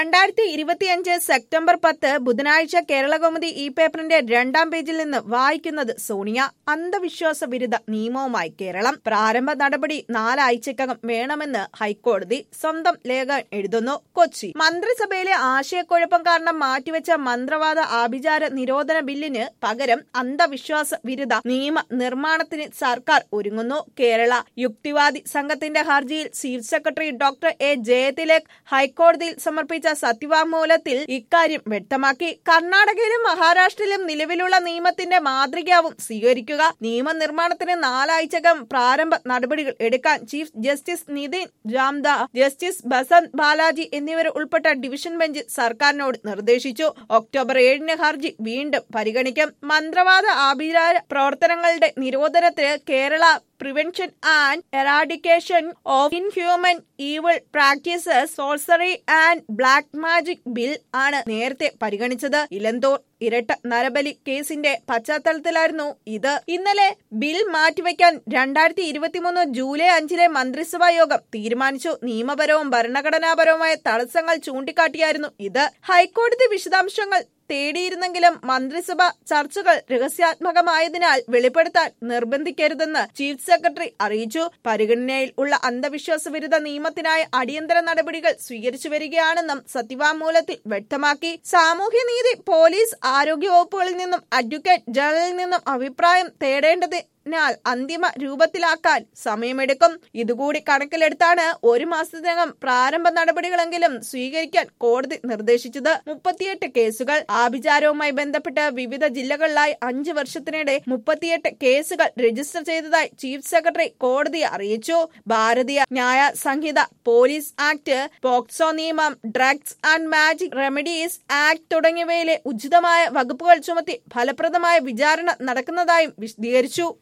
രണ്ടായിരത്തി ഇരുപത്തിയഞ്ച് സെപ്റ്റംബർ പത്ത് ബുധനാഴ്ച കേരളകൗമുദി ഈ പേപ്പറിന്റെ രണ്ടാം പേജിൽ നിന്ന് വായിക്കുന്നത് സോണിയ അന്ധവിശ്വാസ വിരുദ്ധ നിയമവുമായി കേരളം പ്രാരംഭ നടപടി നാലാഴ്ചക്കകം വേണമെന്ന് ഹൈക്കോടതി സ്വന്തം ലേഖകൻ എഴുതുന്നു കൊച്ചി മന്ത്രിസഭയിലെ ആശയക്കുഴപ്പം കാരണം മാറ്റിവെച്ച മന്ത്രവാദ ആഭിചാര നിരോധന ബില്ലിന് പകരം അന്ധവിശ്വാസ വിരുദ്ധ നിയമ നിർമ്മാണത്തിന് സർക്കാർ ഒരുങ്ങുന്നു കേരള യുക്തിവാദി സംഘത്തിന്റെ ഹർജിയിൽ chief secretary doctor A Jayathilak ഹൈക്കോടതിയിൽ സമർപ്പിച്ച സത്യവാങ്മൂലത്തിൽ ഇക്കാര്യം വ്യക്തമാക്കി കർണാടകയിലും മഹാരാഷ്ട്രയിലും നിലവിലുള്ള നിയമത്തിന്റെ മാതൃകയാവും സ്വീകരിക്കുക നിയമനിർമ്മാണത്തിന് നാലാഴ്ചകം പ്രാരംഭ നടപടികൾ എടുക്കാൻ chief justice Nitin Jamdar justice Basant Balaji എന്നിവർ ഉൾപ്പെട്ട ഡിവിഷൻ ബെഞ്ച് സർക്കാരിനോട് നിർദ്ദേശിച്ചു ഒക്ടോബർ ഏഴിന് ഹർജി വീണ്ടും പരിഗണിക്കും മന്ത്രവാദ ആഭിചാര പ്രവർത്തനങ്ങളുടെ നിരോധനത്തിന് Kerala prevention and eradication of inhuman evil practices sorcery and black magic bill ആണ് നേരത്തെ പരിഗണിച്ചത് ഇലന്തോർ ഇരട്ട നരബലി കേസിന്റെ പശ്ചാത്തലത്തിലായിരുന്നു ഇത് ഇന്നലെ ബിൽ മാറ്റിവെക്കാൻ രണ്ടായിരത്തി ഇരുപത്തിമൂന്ന് ജൂലൈ അഞ്ചിലെ മന്ത്രിസഭാ യോഗം തീരുമാനിച്ചു നിയമപരവും ഭരണഘടനാപരവുമായ തടസ്സങ്ങൾ ചൂണ്ടിക്കാട്ടിയായിരുന്നു ഇത് ഹൈക്കോടതി വിശദാംശങ്ങൾ തേടിയിരുന്നെങ്കിലും മന്ത്രിസഭ ചർച്ചകൾ രഹസ്യാത്മകമായതിനാൽ വെളിപ്പെടുത്താൻ നിർബന്ധിക്കരുതെന്ന് ചീഫ് സെക്രട്ടറി അറിയിച്ചു പരിഗണനയിൽ ഉള്ള അന്ധവിശ്വാസ വിരുദ്ധ നിയമത്തിനായി അടിയന്തര നടപടികൾ സ്വീകരിച്ചു വരികയാണെന്നും സത്യവാങ്മൂലത്തിൽ വ്യക്തമാക്കി സാമൂഹ്യനീതി പോലീസ് ആരോഗ്യ വകുപ്പുകളിൽ നിന്നും അഡ്വക്കേറ്റ് ജനറലിൽ നിന്നും അഭിപ്രായം തേടേണ്ടത് ാൽ അന്തിമ രൂപത്തിലാക്കാൻ സമയമെടുക്കും ഇതുകൂടി കണക്കിലെടുത്താണ് ഒരു മാസത്തിനകം പ്രാരംഭ നടപടികളെങ്കിലും സ്വീകരിക്കാൻ കോടതി നിർദ്ദേശിച്ചത് മുപ്പത്തിയെട്ട് കേസുകൾ ആഭിചാരവുമായി ബന്ധപ്പെട്ട് വിവിധ ജില്ലകളിലായി അഞ്ച് വർഷത്തിനിടെ മുപ്പത്തിയെട്ട് കേസുകൾ രജിസ്റ്റർ ചെയ്തതായി ചീഫ് സെക്രട്ടറി കോടതിയെ അറിയിച്ചു Bharatiya Nyaya Sanhita police act POCSO നിയമം drugs and magic remedies act തുടങ്ങിയവയിലെ ഉചിതമായ വകുപ്പുകൾ ചുമത്തി ഫലപ്രദമായ വിചാരണ നടക്കുന്നതായും വിശദീകരിച്ചു